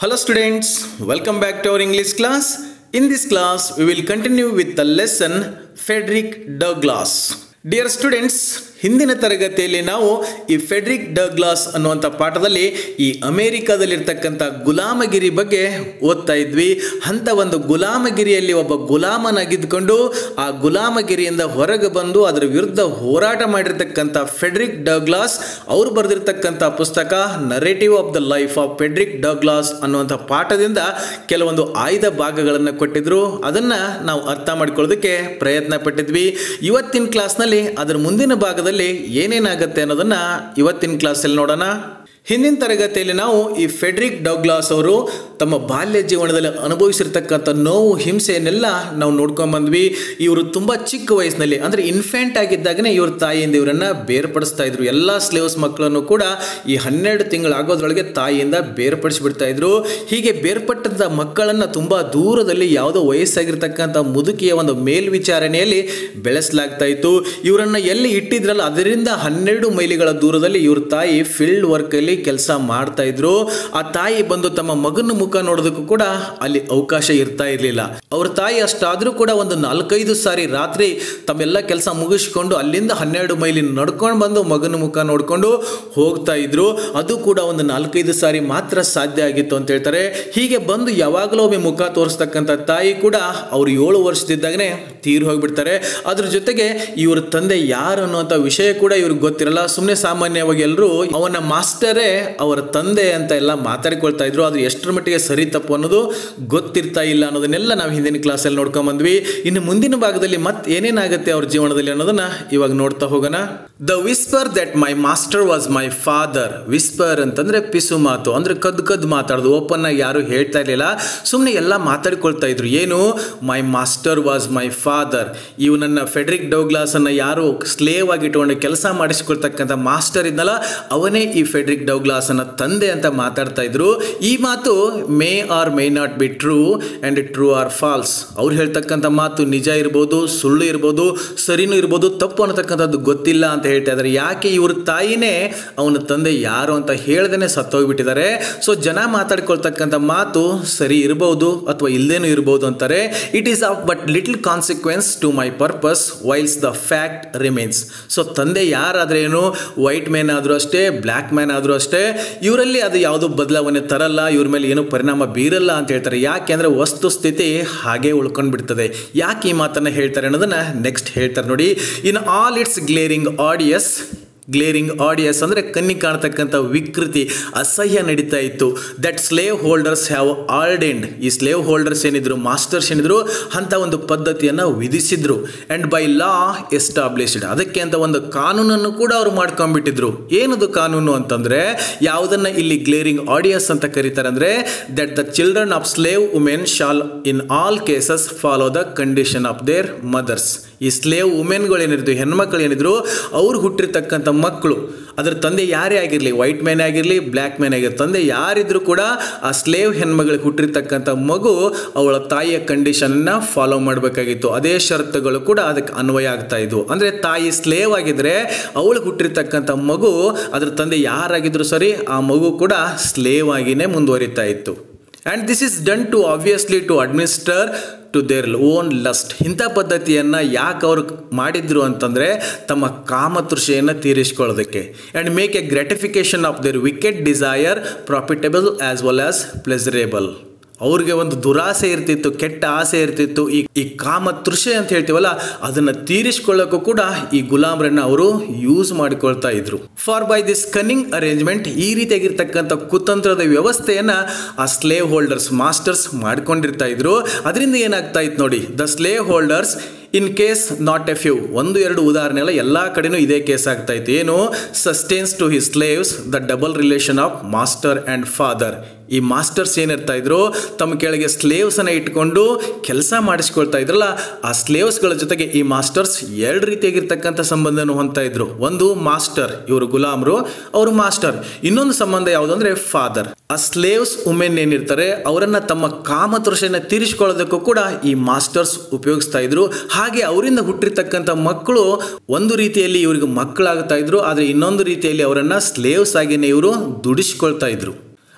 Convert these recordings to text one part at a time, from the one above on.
Hello students, welcome back to our English class. In this class, we will continue with the lesson Frederick Douglass. Dear students, ಹಿಂದಿನ ತರಗತಿಯಲ್ಲಿ ನಾವು ಈ Frederick Douglass ಅನ್ನುವಂಥ ಪಾಠದಲ್ಲಿ ಈ ಅಮೆರಿಕಾದಲ್ಲಿರ್ತಕ್ಕಂಥ ಗುಲಾಮಗಿರಿ ಬಗ್ಗೆ ಓದ್ತಾ ಇದ್ವಿ ಅಂತ ಒಂದು ಗುಲಾಮಗಿರಿಯಲ್ಲಿ ಒಬ್ಬ ಗುಲಾಮನಾಗಿದ್ದುಕೊಂಡು ಆ ಗುಲಾಮಗಿರಿಯಿಂದ ಹೊರಗೆ ಬಂದು ಅದರ ವಿರುದ್ಧ ಹೋರಾಟ ಮಾಡಿರ್ತಕ್ಕಂಥ ಫೆಡ್ರಿಕ್ ಡಗ್ಲಾಸ್ ಅವರು ಬರೆದಿರ್ತಕ್ಕಂಥ ಪುಸ್ತಕ narrative of the life of Frederick Douglass ಅನ್ನುವಂಥ ಪಾಠದಿಂದ ಕೆಲವೊಂದು ಆಯ್ದ ಭಾಗಗಳನ್ನು ಕೊಟ್ಟಿದ್ರು ಅದನ್ನು ನಾವು ಅರ್ಥ ಮಾಡ್ಕೊಳ್ಳೋದಕ್ಕೆ ಪ್ರಯತ್ನ ಪಟ್ಟಿದ್ವಿ ಇವತ್ತಿನ ಕ್ಲಾಸ್ನಲ್ಲಿ ಅದರ ಮುಂದಿನ ಭಾಗದಲ್ಲಿ ಏನೇನಾಗತ್ತೆ ಅನ್ನೋದನ್ನ ಇವತ್ತಿನ ಕ್ಲಾಸಲ್ಲಿ ನೋಡೋಣ ಹಿಂದಿನ ತರಗತಿಯಲ್ಲಿ ನಾವು ಈ ಫೆಡ್ರಿಕ್ ಡಗ್ಲಾಸ್ ಅವರು ತಮ್ಮ ಬಾಲ್ಯ ಜೀವನದಲ್ಲಿ ಅನುಭವಿಸಿರ್ತಕ್ಕಂಥ ನೋವು ಹಿಂಸೆಯನ್ನೆಲ್ಲ ನಾವು ನೋಡ್ಕೊಂಡ್ ಬಂದ್ವಿ ಇವರು ತುಂಬ ಚಿಕ್ಕ ವಯಸ್ಸಿನಲ್ಲಿ ಅಂದರೆ ಇನ್ಫೆಂಟ್ ಆಗಿದ್ದಾಗನೇ ಇವ್ರ ತಾಯಿಯಿಂದ ಇವರನ್ನ ಬೇರ್ಪಡಿಸ್ತಾ ಇದ್ರು ಎಲ್ಲ ಸ್ಲೇವ್ಸ್ ಮಕ್ಕಳನ್ನು ಕೂಡ ಈ ಹನ್ನೆರಡು ತಿಂಗಳಾಗೋದ್ರೊಳಗೆ ತಾಯಿಯಿಂದ ಬೇರ್ಪಡಿಸ್ಬಿಡ್ತಾ ಇದ್ರು ಹೀಗೆ ಬೇರ್ಪಟ್ಟಂಥ ಮಕ್ಕಳನ್ನು ತುಂಬ ದೂರದಲ್ಲಿ ಯಾವುದೋ ವಯಸ್ಸಾಗಿರ್ತಕ್ಕಂಥ ಮುದುಕಿಯ ಒಂದು ಮೇಲ್ವಿಚಾರಣೆಯಲ್ಲಿ ಬೆಳೆಸಲಾಗ್ತಾ ಇತ್ತು ಇವರನ್ನ ಎಲ್ಲಿ ಇಟ್ಟಿದ್ರಲ್ಲ ಅದರಿಂದ ಹನ್ನೆರಡು ಮೈಲಿಗಳ ದೂರದಲ್ಲಿ ಇವ್ರ ತಾಯಿ ಫೀಲ್ಡ್ ವರ್ಕಲ್ಲಿ ಕೆಲಸ ಮಾಡ್ತಾ ಇದ್ರು ಆ ತಾಯಿ ಬಂದು ತಮ್ಮ ಮಗನ ಮುಖ ನೋಡೋದಕ್ಕೂ ಕೂಡ ಅಲ್ಲಿ ಅವಕಾಶ ಇರ್ತಾ ಇರಲಿಲ್ಲ ಅವ್ರ ತಾಯಿ ಅಷ್ಟಾದ್ರೂ ಕೂಡ ಒಂದು ನಾಲ್ಕೈದು ಸಾರಿ ರಾತ್ರಿ ತಮ್ಮೆಲ್ಲ ಕೆಲಸ ಮುಗಿಸ್ಕೊಂಡು ಅಲ್ಲಿಂದ ಹನ್ನೆರಡು ಮೈಲಿ ನಡ್ಕೊಂಡು ಬಂದು ಮಗನ ಮುಖ ನೋಡ್ಕೊಂಡು ಹೋಗ್ತಾ ಇದ್ರು ಅದು ಕೂಡ ಒಂದು ನಾಲ್ಕೈದು ಸಾರಿ ಮಾತ್ರ ಸಾಧ್ಯ ಆಗಿತ್ತು ಅಂತ ಹೇಳ್ತಾರೆ ಹೀಗೆ ಬಂದು ಯಾವಾಗಲೂ ಒಮ್ಮೆ ಮುಖ ತೋರಿಸ್ತಕ್ಕಂಥ ತಾಯಿ ಕೂಡ ಅವ್ರು ಏಳು ವರ್ಷದಿದ್ದಾಗನೇ ತೀರು ಹೋಗ್ಬಿಡ್ತಾರೆ ಅದ್ರ ಜೊತೆಗೆ ಇವ್ರ ತಂದೆ ಯಾರು ಅನ್ನುವಂಥ ವಿಷಯ ಕೂಡ ಇವ್ರಿಗೆ ಗೊತ್ತಿರಲ್ಲ ಸುಮ್ಮನೆ ಸಾಮಾನ್ಯವಾಗಿ ಎಲ್ಲರೂ ಅವನ ಮಾಸ್ಟರೇ ಅವರ ತಂದೆ ಅಂತ ಎಲ್ಲ ಮಾತಾಡ್ಕೊಳ್ತಾ ಇದ್ರು ಅದು ಎಷ್ಟರ ಮಟ್ಟಿಗೆ ಸರಿ ತಪ್ಪು ಅನ್ನೋದು ಗೊತ್ತಿರ್ತಾ ಇಲ್ಲ ಅನ್ನೋದನ್ನೆಲ್ಲ ನಾವು ಹಿಂದಿನ ಕ್ಲಾಸಲ್ಲಿ ನೋಡ್ಕೊಂಡ್ ಬಂದ್ವಿ ಇನ್ನು ಮುಂದಿನ ಭಾಗದಲ್ಲಿ ಮತ್ತೆ ಏನೇನಾಗುತ್ತೆ ಅವ್ರ ಜೀವನದಲ್ಲಿ ಅನ್ನೋದನ್ನ ಇವಾಗ ನೋಡ್ತಾ ಹೋಗೋಣ the whisper that my master was my father whisper ಅಂತಂದ್ರೆ ಪಿಸು ಮಾತು ಅಂದ್ರೆ ಕದ್ ಕದ್ ಮಾತಾಡೋದು ಓಪನ್ ಆಗಿ ಯಾರು ಹೇಳ್ತಾ ಇರಲಿಲ್ಲ ಸುಮ್ಮನೆ ಎಲ್ಲ ಮಾತಾಡ್ಕೊಳ್ತಾ ಇದ್ರು ಏನು my master was my father ಇವು ನನ್ನ ಫೆಡ್ರಿಕ್ ಡೌಗ್ಲಾಸ್ ಅನ್ನ ಯಾರು ಸ್ಲೇವ್ ಆಗಿ ಇಟ್ಕೊಂಡು ಕೆಲಸ ಮಾಡಿಸ್ಕೊಳ್ತಕ್ಕಂಥ ಮಾಸ್ಟರ್ ಇದ್ನಲ್ಲ ಅವನೇ ಈ ಫೆಡ್ರಿಕ್ ಡೌಗ್ಲಾಸ್ ಅನ್ನ ತಂದೆ ಅಂತ ಮಾತಾಡ್ತಾ ಇದ್ರು ಈ ಮಾತು may or may not be true and true or false ಅವ್ರು ಹೇಳ್ತಕ್ಕಂಥ ಮಾತು ನಿಜ ಇರ್ಬೋದು ಸುಳ್ಳು ಇರ್ಬೋದು ಸರಿನೂ ಇರ್ಬೋದು ತಪ್ಪು ಅನ್ನತಕ್ಕಂಥದ್ದು ಗೊತ್ತಿಲ್ಲ ಅಂತ ಹೇಳ್ತಾ ಇದ್ದಾರೆ ಯಾಕೆ ಇವ್ರ ತಾಯಿನೇ ಅವನ ತಂದೆ ಯಾರು ಅಂತ ಹೇಳ್ದೇನೆ ಸತ್ತೋಗ್ಬಿಟ್ಟಿದ್ದಾರೆ ಸೊ ಜನ ಮಾತಾಡ್ಕೊಳ್ತಕ್ಕಂಥ ಮಾತು ಸರಿ ಇರ್ಬೋದು ಅಥವಾ ಇಲ್ದೇನೂ ಇರ್ಬೋದು ಅಂತಾರೆ it is of but little consequence to my purpose whilst the fact remains so ತಂದೆ ಯಾರಾದ್ರೇನು ವೈಟ್ ಮ್ಯಾನ್ ಆದರೂ ಅಷ್ಟೇ ಬ್ಲ್ಯಾಕ್ ಮ್ಯಾನ್ ಆದರೂ ಅಷ್ಟೇ ಇವರಲ್ಲಿ ಅದು ಯಾವುದೋ ಬದಲಾವಣೆ ತರಲ್ಲ ಇವ್ರ ಮೇಲೆ ಏನು ಪರಿಣಾಮ ಬೀರಲ್ಲ ಅಂತ ಹೇಳ್ತಾರೆ ಯಾಕೆ ಅಂದರೆ ವಸ್ತು ಸ್ಥಿತಿ ಹಾಗೆ ಉಳ್ಕೊಂಡು ಬಿಡ್ತದೆ ಯಾಕೆ ಈ ಮಾತನ್ನು ಹೇಳ್ತಾರೆ ಅನ್ನೋದನ್ನ ನೆಕ್ಸ್ಟ್ ಹೇಳ್ತಾರೆ ನೋಡಿ in all its glaring odious glaring odious ಅಂದರೆ ಕಣ್ಣಿ ಕಾಣ್ತಕ್ಕಂಥ ವಿಕೃತಿ ಅಸಹ್ಯ ನಡೀತಾ ಇತ್ತು that slave holders have ordained ಈ ಸ್ಲೇವ್ ಹೋಲ್ಡರ್ಸ್ ಏನಿದ್ರು ಮಾಸ್ಟರ್ಸ್ ಏನಿದ್ರು ಅಂತ ಒಂದು ಪದ್ಧತಿಯನ್ನು ವಿಧಿಸಿದ್ರು ಆ್ಯಂಡ್ ಬೈ ಲಾ ಎಸ್ಟಾಬ್ಲಿಷ್ಡ್ ಅದಕ್ಕೆ ಅಂತ ಒಂದು ಕಾನೂನನ್ನು ಕೂಡ ಅವರು ಮಾಡ್ಕೊಂಡ್ಬಿಟ್ಟಿದ್ರು ಏನದು ಕಾನೂನು ಅಂತಂದರೆ ಯಾವುದನ್ನು ಇಲ್ಲಿ ಗ್ಲೇರಿಂಗ್ ಆಡಿಯಸ್ ಅಂತ ಕರೀತಾರೆ ಅಂದರೆ that the children of slave women shall in all cases follow the condition of their mothers ಈ ಸ್ಲೇವ್ ವುಮೆನ್ಗಳು ಏನಿದ್ರು ಹೆಣ್ಮಕ್ಳು ಏನಿದ್ರು ಅವ್ರು ಹುಟ್ಟಿರ್ತಕ್ಕಂಥ ಮಕ್ಕಳು ಅದರ ತಂದೆ ಯಾರೇ ಆಗಿರಲಿ ವೈಟ್ ಮ್ಯಾನ್ ಆಗಿರಲಿ ಬ್ಲ್ಯಾಕ್ ಮ್ಯಾನ್ ಆಗಿರಲಿ ತಂದೆ ಯಾರಿದ್ರು ಕೂಡ ಆ ಸ್ಲೇವ್ ಹೆಣ್ಮಗಳಿಗೆ ಹುಟ್ಟಿರ್ತಕ್ಕಂಥ ಮಗು ಅವಳ ತಾಯಿಯ ಕಂಡೀಷನ್ನ ಫಾಲೋ ಮಾಡಬೇಕಾಗಿತ್ತು ಅದೇ ಷರತ್ತುಗಳು ಕೂಡ ಅದಕ್ಕೆ ಅನ್ವಯ ಆಗ್ತಾ ಇದ್ವು ಅಂದರೆ ತಾಯಿ ಸ್ಲೇವ್ ಆಗಿದ್ರೆ ಅವಳಿಗೆ ಹುಟ್ಟಿರ್ತಕ್ಕಂಥ ಮಗು ಅದ್ರ ತಂದೆ ಯಾರಾಗಿದ್ರು ಸರಿ ಆ ಮಗು ಕೂಡ ಸ್ಲೇವ್ ಆಗಿನೇ ಮುಂದುವರಿತಾ ಇತ್ತು and this is done too obviously to administer to their own lust ಇಂಥ ಪದ್ಧತಿಯನ್ನು ಯಾಕೆ ಅವರು ಮಾಡಿದ್ರು ಅಂತಂದರೆ ತಮ್ಮ ಕಾಮತೃಷೆಯನ್ನು ತೀರಿಸ್ಕೊಳ್ಳೋದಕ್ಕೆ and make a gratification of their wicked desire profitable as well as pleasurable ಅವ್ರಿಗೆ ಒಂದು ದುರಾಸೆ ಇರ್ತಿತ್ತು ಕೆಟ್ಟ ಆಸೆ ಇರ್ತಿತ್ತು ಈ ಈ ಕಾಮ ತೃಷೆ ಅಂತ ಹೇಳ್ತೀವಲ್ಲ ಅದನ್ನ ತೀರಿಸ್ಕೊಳ್ಳೋಕ್ಕೂ ಕೂಡ ಈ ಗುಲಾಮರನ್ನ ಅವರು ಯೂಸ್ ಮಾಡಿಕೊಳ್ತಾ ಇದ್ರು for by this cunning arrangement ಈ ರೀತಿಯಾಗಿರ್ತಕ್ಕಂಥ ಕುತಂತ್ರದ ವ್ಯವಸ್ಥೆಯನ್ನ ಆ ಸ್ಲೇವ್ ಹೋಲ್ಡರ್ಸ್ ಮಾಸ್ಟರ್ಸ್ ಮಾಡ್ಕೊಂಡಿರ್ತಾ ಇದ್ರು ಅದರಿಂದ ಏನಾಗ್ತಾ ಇತ್ತು ನೋಡಿ the slave holders in case not a few ಒಂದು ಎರಡು ಉದಾಹರಣೆ ಎಲ್ಲ ಎಲ್ಲ ಕಡೆನೂ ಇದೇ ಕೇಸ್ ಆಗ್ತಾ ಇತ್ತು ಏನು sustains to his slaves the double relation of master and father ಈ ಮಾಸ್ಟರ್ಸ್ ಏನಿರ್ತಾ ಇದ್ರು ತಮ್ಮ ಕೆಳಗೆ ಸ್ಲೇವ್ಸನ್ನು ಇಟ್ಕೊಂಡು ಕೆಲಸ ಮಾಡಿಸ್ಕೊಳ್ತಾ ಇದ್ರಲ್ಲ ಆ ಸ್ಲೇವ್ಸ್ಗಳ ಜೊತೆಗೆ ಈ ಮಾಸ್ಟರ್ಸ್ ಎರಡು ರೀತಿಯಾಗಿರ್ತಕ್ಕಂಥ ಸಂಬಂಧನ ಹೊಂದ್ತಾ ಇದ್ರು ಒಂದು ಮಾಸ್ಟರ್ ಇವರು ಗುಲಾಮರು ಅವರು ಮಾಸ್ಟರ್ ಇನ್ನೊಂದು ಸಂಬಂಧ ಯಾವುದು ಅಂದರೆ ಫಾದರ್ ಆ ಸ್ಲೇವ್ಸ್ ವುಮೆನ್ ಏನಿರ್ತಾರೆ ಅವರನ್ನ ತಮ್ಮ ಕಾಮತೃಷೆಯನ್ನು ತೀರಿಸ್ಕೊಳ್ಳೋದಕ್ಕೂ ಕೂಡ ಈ ಮಾಸ್ಟರ್ಸ್ ಉಪಯೋಗಿಸ್ತಾ ಇದ್ರು ಹಾಗೆ ಅವರಿಂದ ಹುಟ್ಟಿರ್ತಕ್ಕಂಥ ಮಕ್ಕಳು ಒಂದು ರೀತಿಯಲ್ಲಿ ಇವರಿಗೆ ಮಕ್ಕಳಾಗ್ತಾ ಇದ್ರು ಆದರೆ ಇನ್ನೊಂದು ರೀತಿಯಲ್ಲಿ ಅವರನ್ನ ಸ್ಲೇವ್ಸ್ ಆಗಿನೇ ಇವರು ದುಡಿಸ್ಕೊಳ್ತಾ ಇದ್ರು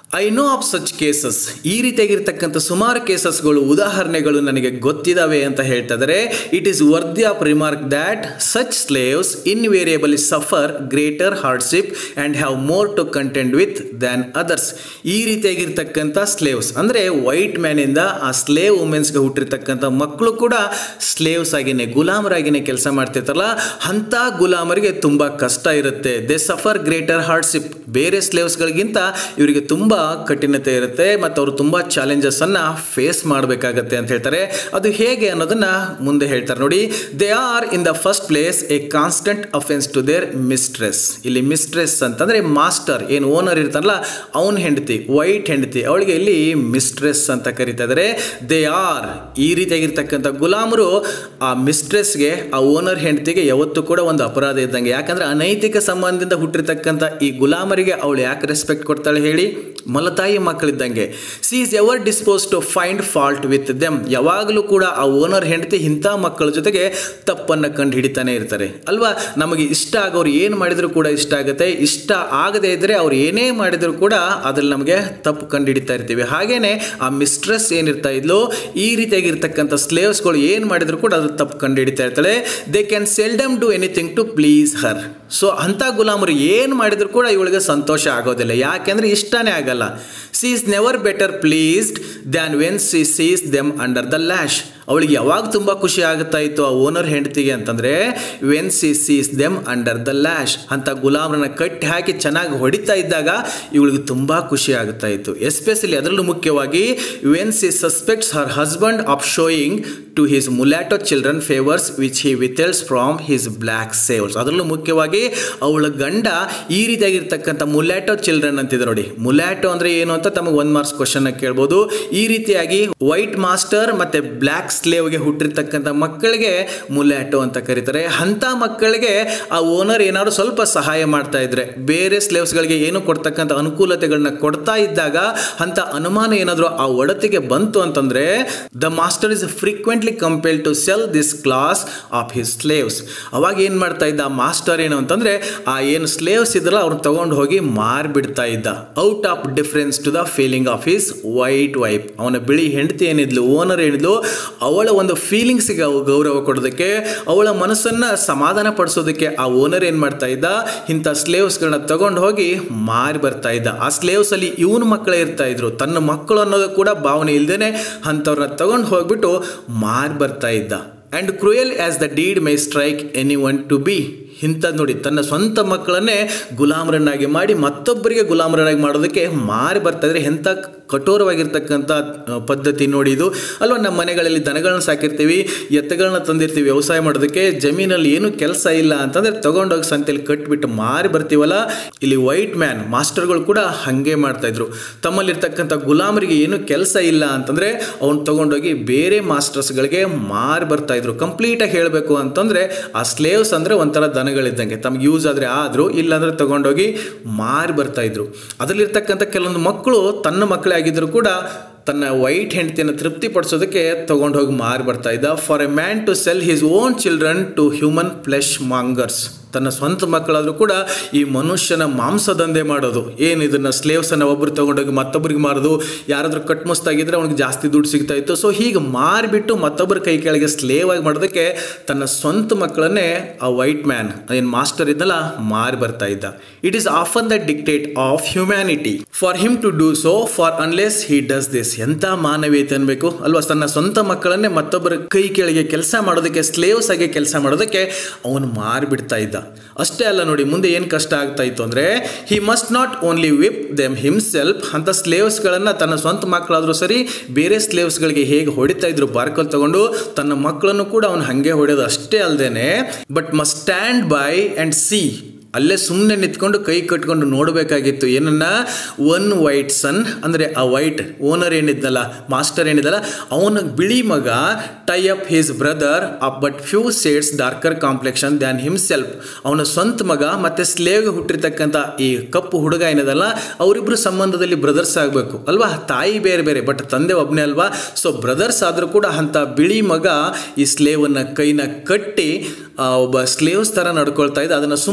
I know of such cases ಈ ರೀತಿಯಾಗಿರ್ತಕ್ಕಂಥ ಸುಮಾರು ಕೇಸಸ್ಗಳು ಉದಾಹರಣೆಗಳು ನನಗೆ ಗೊತ್ತಿದ್ದಾವೆ ಅಂತ ಹೇಳ್ತಾ ಇದ್ದಾರೆ it is worthy of remark that such slaves invariably suffer greater hardship and have more to contend with than others ಈ ರೀತಿಯಾಗಿರ್ತಕ್ಕಂಥ ಸ್ಲೇವ್ಸ್ ಅಂದರೆ ವೈಟ್ ಮ್ಯಾನಿಂದ ಆ ಸ್ಲೇವ್ ವುಮೆನ್ಸ್ಗೆ ಹುಟ್ಟಿರ್ತಕ್ಕಂಥ ಮಕ್ಕಳು ಕೂಡ ಸ್ಲೇವ್ಸ್ ಆಗಿನೇ ಗುಲಾಮರಾಗಿನೇ ಕೆಲಸ ಮಾಡ್ತಿರ್ತಾರಲ್ಲ ಅಂಥ ಗುಲಾಮರಿಗೆ ತುಂಬ ಕಷ್ಟ ಇರುತ್ತೆ ದೇ ಸಫರ್ ಗ್ರೇಟರ್ ಹಾರ್ಡ್ಶಿಪ್ ಬೇರೆ ಸ್ಲೇವ್ಸ್ಗಳಿಗಿಂತ ಇವರಿಗೆ ತುಂಬ ಕಠಿಣತೆ ಇರುತ್ತೆ ಮತ್ತು ಅವರು ತುಂಬ ಚಾಲೆಂಜಸ್ಸನ್ನು ಫೇಸ್ ಮಾಡಬೇಕಾಗತ್ತೆ ಅಂತ ಹೇಳ್ತಾರೆ ಅದು ಹೇಗೆ ಅನ್ನೋದನ್ನು ಮುಂದೆ ಹೇಳ್ತಾರೆ ನೋಡಿ they are in the first place a constant offence to their mistress ಇಲ್ಲಿ ಮಿಸ್ಟ್ರೆಸ್ ಅಂತಂದರೆ ಮಾಸ್ಟರ್ ಏನು ಓನರ್ ಇರ್ತಾರಲ್ಲ ಅವನ ಹೆಂಡತಿ ವೈಟ್ ಹೆಂಡತಿ ಅವಳಿಗೆ ಇಲ್ಲಿ ಮಿಸ್ಟ್ರೆಸ್ ಅಂತ ಕರಿತಾ ಇದ್ದಾರೆ ದೇ ಆರ್ ಈ ರೀತಿಯಾಗಿರ್ತಕ್ಕಂಥ ಗುಲಾಮರು ಆ ಮಿಸ್ಟ್ರೆಸ್ಗೆ ಆ ಓನರ್ ಹೆಂಡತಿಗೆ ಯಾವತ್ತೂ ಕೂಡ ಒಂದು ಅಪರಾಧ ಇದ್ದಂಗೆ ಯಾಕಂದ್ರೆ ಅನೈತಿಕ ಸಂಬಂಧದಿಂದ ಹುಟ್ಟಿರ್ತಕ್ಕಂಥ ಈ ಗುಲಾಮರಿಗೆ ಅವಳು ಯಾಕೆ ರೆಸ್ಪೆಕ್ಟ್ ಕೊಡ್ತಾಳೆ ಹೇಳಿ ಮಲತಾಯಿ ಮಕ್ಕಳಿದ್ದಂಗೆ she is ever dispose to find fault with them ಯಾವಾಗಲೂ ಕೂಡ ಆ ಓನರ್ ಹೆಂಡತಿ ಇಂಥ ಮಕ್ಕಳ ಜೊತೆಗೆ ತಪ್ಪನ್ನು ಕಂಡು ಹಿಡಿತಾನೆ ಇರ್ತಾರೆ ಅಲ್ವಾ ನಮಗೆ ಇಷ್ಟ ಆಗೋರು ಏನು ಮಾಡಿದರೂ ಕೂಡ ಇಷ್ಟ ಆಗುತ್ತೆ ಇಷ್ಟ ಆಗದೇ ಇದ್ದರೆ ಅವ್ರು ಏನೇ ಮಾಡಿದರೂ ಕೂಡ ಅದ್ರಲ್ಲಿ ನಮಗೆ ತಪ್ಪು ಕಂಡು ಹಿಡಿತಾ ಇರ್ತೀವಿ ಹಾಗೇನೆ ಆ ಮಿಸ್ಟ್ರೆಸ್ ಏನಿರ್ತಾ ಇದ್ಲು ಈ ರೀತಿಯಾಗಿರ್ತಕ್ಕಂಥ ಸ್ಲೇವ್ಸ್ಗಳು ಏನು ಮಾಡಿದ್ರು ಕೂಡ ಅದ್ರ ತಪ್ಪು ಕಂಡು ಹಿಡಿತಾ ಇರ್ತಾಳೆ they can seldom do anything to please her so ಅಂಥ ಗುಲಾಮರು ಏನು ಮಾಡಿದ್ರು ಕೂಡ ಇವಳಿಗೆ ಸಂತೋಷ ಆಗೋದಿಲ್ಲ ಯಾಕೆಂದ್ರೆ ಇಷ್ಟನೇ ಆಗಲ್ಲ she is never better pleased than when she sees them under the lash ಅವಳಿಗೆ ಯಾವಾಗ ತುಂಬ ಖುಷಿ ಆಗುತ್ತಾ ಇತ್ತು ಆ ಓನರ್ ಹೆಂಡತಿಗೆ ಅಂತಂದರೆ when she sees them under the lash ಅಂತ ಗುಲಾಮರನ್ನ ಕಟ್ಟಿ ಹಾಕಿ ಚೆನ್ನಾಗಿ ಹೊಡಿತಾ ಇದ್ದಾಗ ಇವಳಿಗೆ ತುಂಬ ಖುಷಿ ಆಗುತ್ತಾ ಇತ್ತು ಎಸ್ಪೆಷಲಿ ಅದರಲ್ಲೂ ಮುಖ್ಯವಾಗಿ when she suspects her husband of showing to his mulatto children favours which he withholds from his black ಸೇವ್ಸ್ ಅದರಲ್ಲೂ ಮುಖ್ಯವಾಗಿ ಅವಳ ಗಂಡ ಈ ರೀತಿಯಾಗಿರ್ತಕ್ಕಂಥ ಮುಲ್ಯಾಟೋ ಚಿಲ್ಡ್ರನ್ ಅಂತಿದೆ ನೋಡಿ ಮುಲ್ಯಾಟೋ ಅಂದರೆ ಏನು ಅಂತ ತಮಗೆ ಒಂದು ಮಾರ್ಕ್ಸ್ ಕ್ವಶನ್ ಕೇಳ್ಬೋದು ಈ ರೀತಿಯಾಗಿ ವೈಟ್ ಮಾಸ್ಟರ್ ಮತ್ತೆ ಬ್ಲ್ಯಾಕ್ ಸ್ಲೇವ್ಗೆ ಹುಟ್ಟಿರ್ತಕ್ಕಂಥ ಮಕ್ಕಳಿಗೆ ಮುಲ್ಯಾಟೋ ಅಂತ ಕರೀತಾರೆ ಅಂಥ ಮಕ್ಕಳಿಗೆ ಆ ಓನರ್ ಏನಾದ್ರು ಸ್ವಲ್ಪ ಸಹಾಯ ಮಾಡ್ತಾ ಇದ್ರೆ ಬೇರೆ ಸ್ಲೇವ್ಸ್ಗಳಿಗೆ ಏನು ಕೊಡ್ತಕ್ಕಂಥ ಅನುಕೂಲತೆಗಳನ್ನ ಕೊಡ್ತಾ ಇದ್ದಾಗ ಅಂತ ಅನುಮಾನ ಏನಾದರೂ ಆ ಒಡತಿಗೆ ಬಂತು ಅಂತಂದ್ರೆ the master is frequently compelled to sell this class of his slaves ಅವಾಗ ಏನು ಮಾಡ್ತಾ ಇದ್ದ ಆ ಮಾಸ್ಟರ್ ಏನು ಅಂತಂದ್ರೆ ಆ ಏನು ಸ್ಲೇವ್ಸ್ ಇದ್ರಲ್ಲ ಅವ್ರನ್ನ ತಗೊಂಡು ಹೋಗಿ ಮಾರ್ಬಿಡ್ತಾ ಇದ್ದ out of deference to the feeling of his white wife ಅವನ ಬಿಳಿ ಹೆಂಡತಿ ಏನಿದ್ಲು ಓನರ್ ಏನಿದ್ಲು ಅವಳ ಒಂದು ಫೀಲಿಂಗ್ಸಿಗೆ ಗೌರವ ಕೊಡೋದಕ್ಕೆ ಅವಳ ಮನಸ್ಸನ್ನ ಸಮಾಧಾನ ಪಡಿಸೋದಕ್ಕೆ ಆ ಓನರ್ ಏನು ಮಾಡ್ತಾ ಇದ್ದ ಇಂಥ ಸ್ಲೇವ್ಸ್ಗಳನ್ನ ತಗೊಂಡು ಹೋಗಿ ಮಾರಿ ಬರ್ತಾ ಇದ್ದ ಆ ಸ್ಲೇವ್ಸ್ ಅಲ್ಲಿ ಇವನ ಮಕ್ಕಳೇ ಇರ್ತಾ ಇದ್ರು ತನ್ನ ಮಕ್ಕಳು ಅನ್ನೋದು ಕೂಡ ಭಾವನೆ ಇಲ್ದೇನೆ ಅಂಥವ್ರನ್ನ ತಗೊಂಡು ಹೋಗ್ಬಿಟ್ಟು ಮಾರಿ ಬರ್ತಾ ಇದ್ದ and cruel as the deed may strike any one to be ಇಂಥದ್ದು ನೋಡಿ ತನ್ನ ಸ್ವಂತ ಮಕ್ಕಳನ್ನೇ ಗುಲಾಮರನ್ನಾಗಿ ಮಾಡಿ ಮತ್ತೊಬ್ಬರಿಗೆ ಗುಲಾಮರನ್ನಾಗಿ ಮಾಡೋದಕ್ಕೆ ಮಾರಿ ಬರ್ತಾ ಇದ್ರೆ ಎಂಥ ಕಠೋರವಾಗಿರ್ತಕ್ಕಂಥ ಪದ್ಧತಿ ನೋಡಿ ಇದು ಅಲ್ವಾ ನಮ್ಮ ಮನೆಗಳಲ್ಲಿ ದನಗಳನ್ನ ಸಾಕಿರ್ತೀವಿ ಎತ್ತುಗಳನ್ನ ತಂದಿರ್ತೀವಿ ವ್ಯವಸಾಯ ಮಾಡೋದಕ್ಕೆ ಜಮೀನಲ್ಲಿ ಏನು ಕೆಲಸ ಇಲ್ಲ ಅಂತಂದ್ರೆ ತಗೊಂಡೋಗಿ ಸಂತೆಯಲ್ಲಿ ಕಟ್ಬಿಟ್ಟು ಮಾರಿ ಬರ್ತೀವಲ್ಲ ಇಲ್ಲಿ ವೈಟ್ ಮ್ಯಾನ್ ಮಾಸ್ಟರ್ಗಳು ಕೂಡ ಹಾಗೆ ಮಾಡ್ತಾ ಇದ್ರು ತಮ್ಮಲ್ಲಿರ್ತಕ್ಕಂಥ ಗುಲಾಮರಿಗೆ ಏನು ಕೆಲಸ ಇಲ್ಲ ಅಂತಂದ್ರೆ ಅವ್ನು ತಗೊಂಡೋಗಿ ಬೇರೆ ಮಾಸ್ಟರ್ಸ್ಗಳಿಗೆ ಮಾರಿ ಬರ್ತಾ ಇದ್ರು ಕಂಪ್ಲೀಟಾಗಿ ಹೇಳಬೇಕು ಅಂತಂದ್ರೆ ಆ ಸ್ಲೇವ್ಸ್ ಅಂದ್ರೆ ಒಂಥರ ದನಗಳಿದ್ದಂಗೆ ತಮ್ಗೆ ಯೂಸ್ ಆದರೆ ಆದರೂ ಇಲ್ಲಾಂದ್ರೆ ತಗೊಂಡೋಗಿ ಮಾರಿ ಬರ್ತಾ ಇದ್ರು ಅದರಲ್ಲಿರ್ತಕ್ಕಂಥ ಕೆಲವೊಂದು ಮಕ್ಕಳು ತನ್ನ ಮಕ್ಕಳೇ ಆಗಿದ್ರು ಕೂಡ ತನ್ನ ವೈಟ್ ಹೆಂಡತಿಯನ್ನು ತೃಪ್ತಿಪಡಿಸೋದಕ್ಕೆ ತಗೊಂಡು ಹೋಗಿ ಮಾರಿ ಬರ್ತಾ ಇದ್ದ for a man to sell his own children to human flesh mongers ತನ್ನ ಸ್ವಂತ ಮಕ್ಕಳಾದರೂ ಕೂಡ ಈ ಮನುಷ್ಯನ ಮಾಂಸದಂಧೆ ಮಾಡೋದು ಏನು ಇದನ್ನು ಸ್ಲೇವ್ಸನ್ನು ಒಬ್ಬರು ತೊಗೊಂಡೋಗಿ ಮತ್ತೊಬ್ಬರಿಗೆ ಮಾರೋದು ಯಾರಾದರೂ ಕಟ್ಮುಸ್ತಾಗಿದ್ರೆ ಅವ್ನಿಗೆ ಜಾಸ್ತಿ ದುಡ್ಡು ಸಿಗ್ತಾ ಇತ್ತು ಸೊ ಹೀಗೆ ಮಾರಿಬಿಟ್ಟು ಮತ್ತೊಬ್ಬರ ಕೈ ಕೆಳಗೆ ಸ್ಲೇವ್ ಆಗಿ ಮಾಡೋದಕ್ಕೆ ತನ್ನ ಸ್ವಂತ ಮಕ್ಕಳನ್ನೇ ಆ ವೈಟ್ ಮ್ಯಾನ್ ಏನು ಮಾಸ್ಟರ್ ಇದ್ದಲ್ಲ ಮಾರಿ ಬರ್ತಾ ಇದ್ದ it is often the dictate of humanity for him to do so for unless he does this ಎಂಥ ಮಾನವೀಯತೆ ಅನ್ಬೇಕು ಅಲ್ವಾ ತನ್ನ ಸ್ವಂತ ಮಕ್ಕಳನ್ನೇ ಮತ್ತೊಬ್ಬರ ಕೈ ಕೆಳಗೆ ಕೆಲಸ ಮಾಡೋದಕ್ಕೆ ಸ್ಲೇವ್ಸ್ ಆಗಿ ಕೆಲಸ ಮಾಡೋದಕ್ಕೆ ಅವನು ಮಾರಿಬಿಡ್ತಾ ಇದ್ದ ಅಷ್ಟೇ ಅಲ್ಲ ನೋಡಿ ಮುಂದೆ ಏನು ಕಷ್ಟ ಆಗ್ತಾ ಇತ್ತು ಅಂದರೆ he must not only whip them himself ಅಂತ ಸ್ಲೇವ್ಸ್ಗಳನ್ನು ತನ್ನ ಸ್ವಂತ ಮಕ್ಕಳಾದರೂ ಸರಿ ಬೇರೆ ಸ್ಲೇವ್ಸ್ಗಳಿಗೆ ಹೇಗೆ ಹೊಡಿತಾ ಇದ್ರು ಬಾರ್ಕಲ್ ತಗೊಂಡು ತನ್ನ ಮಕ್ಕಳನ್ನು ಕೂಡ ಅವನು ಹಾಗೆ ಹೊಡೆಯೋದು ಅಷ್ಟೇ ಅಲ್ಲದೇನೆ but must stand by and see ಅಲ್ಲೇ ಸುಮ್ಮನೆ ನಿಂತ್ಕೊಂಡು ಕೈ ಕಟ್ಕೊಂಡು ನೋಡಬೇಕಾಗಿತ್ತು ಏನನ್ನ ಒನ್ ವೈಟ್ ಸನ್ ಅಂದರೆ ಆ ವೈಟ್ ಓನರ್ ಏನಿದ್ನಲ್ಲ ಮಾಸ್ಟರ್ ಏನಿದ್ದಲ್ಲ ಅವನ ಬಿಳಿ ಮಗ tie up his brother of but few shades darker complexion than himself ಅವನ ಸ್ವಂತ ಮಗ ಮತ್ತು ಸ್ಲೇವ್ಗೆ ಹುಟ್ಟಿರ್ತಕ್ಕಂಥ ಈ ಕಪ್ಪು ಹುಡುಗ ಏನಿದಲ್ಲ ಅವರಿಬ್ಬರು ಸಂಬಂಧದಲ್ಲಿ ಬ್ರದರ್ಸ್ ಆಗಬೇಕು ಅಲ್ವಾ ತಾಯಿ ಬೇರೆ ಬೇರೆ ಬಟ್ ತಂದೆ ಒಬ್ಬನೇ ಅಲ್ವಾ ಸೊ ಬ್ರದರ್ಸ್ ಆದರೂ ಕೂಡ ಅಂಥ ಬಿಳಿ ಮಗ ಈ ಸ್ಲೇವನ್ನು ಕೈನ ಕಟ್ಟಿ ಒಬ್ಬ ಸ್ಲೇವ್ಸ್ ಥರ ನಡ್ಕೊಳ್ತಾ ಇದ್ದ ಅದನ್ನು ಸುಮ್ಮನೆ ನೋಡಬೇಕು